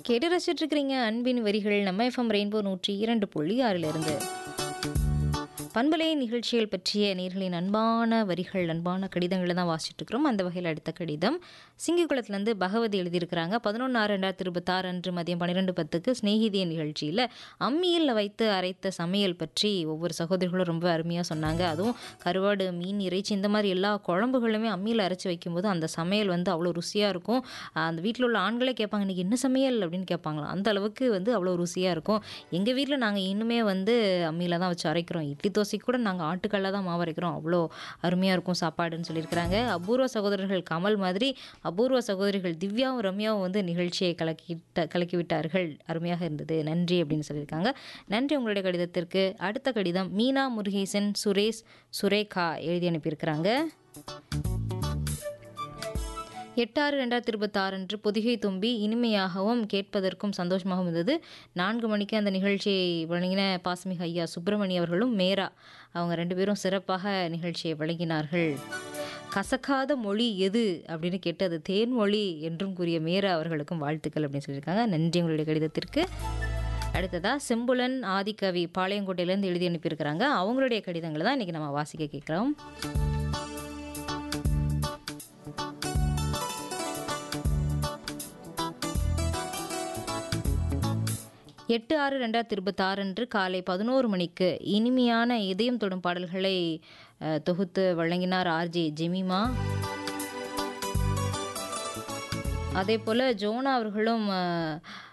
கேட்டு ரசிச்சுட்டு இருக்கிறீங்க அன்பின் வரிகள் நம்ம எஃப்எம் ரெயின்போ நூற்றி இரண்டு புள்ளி ஆறிலிருந்து பண்பலை நிகழ்ச்சிகள் பற்றிய நேர்களின் அன்பான வரிகள் அன்பான கடிதங்களை தான் வாசிச்சுட்டு இருக்கிறோம் அந்த வகையில் அடுத்த கடிதம் சிங்கிக்குளத்துலேருந்து பகவதி எழுதியிருக்கிறாங்க பதினொன்று ஆறு ரெண்டாயிரத்தி இருபத்தாறு அன்று மதியம் பன்னிரெண்டு பத்துக்கு ஸ்நேகிதிய நிகழ்ச்சியில் அம்மியில் வைத்து அரைத்த சமையல் பற்றி ஒவ்வொரு சகோதரிகளும் ரொம்ப அருமையாக சொன்னாங்க அதுவும் கருவாடு மீன் இறைச்சி இந்த மாதிரி எல்லா குழம்புகளுமே அம்மியில் அரைச்சி வைக்கும்போது அந்த சமையல் வந்து அவ்வளோ ருசியாக இருக்கும் அந்த வீட்டில் உள்ள ஆண்களே கேட்பாங்க இன்றைக்கி என்ன சமையல் அப்படின்னு கேட்பாங்களாம் அந்த அளவுக்கு வந்து அவ்வளோ ருசியாக இருக்கும் எங்கள் வீட்டில் நாங்கள் இன்னுமே வந்து அம்மியில் தான் வச்சு அரைக்கிறோம் இட்லி தோசைக்கு கூட நாங்கள் ஆட்டுக்கல்ல தான் மாவு அரைக்கிறோம் அவ்வளோ அருமையாக இருக்கும் சாப்பாடுன்னு சொல்லியிருக்கிறாங்க அபூர்வ சகோதரர்கள் கமல் மாதிரி அபூர்வ சகோதரிகள் திவ்யாவும் ரம்யாவும் வந்து நிகழ்ச்சியை கலக்கிட்ட கலக்கி விட்டார்கள் அருமையாக இருந்தது நன்றி அப்படின்னு சொல்லியிருக்காங்க நன்றி உங்களுடைய கடிதத்திற்கு அடுத்த கடிதம் மீனா முருகேசன் சுரேஷ் சுரேகா எழுதி அனுப்பியிருக்கிறாங்க எட்டாறு ரெண்டாயிரத்தி இருபத்தாறு அன்று பொதிகை தும்பி இனிமையாகவும் கேட்பதற்கும் சந்தோஷமாகவும் இருந்தது நான்கு மணிக்கு அந்த நிகழ்ச்சியை வழங்கின பாஸ்மிக ஐயா சுப்பிரமணி அவர்களும் மேரா அவங்க ரெண்டு பேரும் சிறப்பாக நிகழ்ச்சியை வழங்கினார்கள் கசக்காத மொழி எது அப்படின்னு கேட்டு அது தேன்மொழி என்றும் கூறிய மேரா அவர்களுக்கும் வாழ்த்துக்கள் அப்படின்னு சொல்லியிருக்காங்க நன்றி உங்களுடைய கடிதத்திற்கு அடுத்ததா செம்புலன் ஆதிக்கவி பாளையங்கோட்டையிலேருந்து எழுதி அனுப்பியிருக்கிறாங்க அவங்களுடைய கடிதங்களை தான் இன்றைக்கி நம்ம வாசிக்க கேட்குறோம் எட்டு ஆறு ரெண்டாயிரத்தி இருபத்தாறு அன்று காலை பதினோரு மணிக்கு இனிமையான இதயம் தொடும் பாடல்களை அஹ், தொகுத்து வழங்கினார் ஆர்ஜே ஜெமிமா அதே போல் ஜோனா அவர்களும் அஹ்,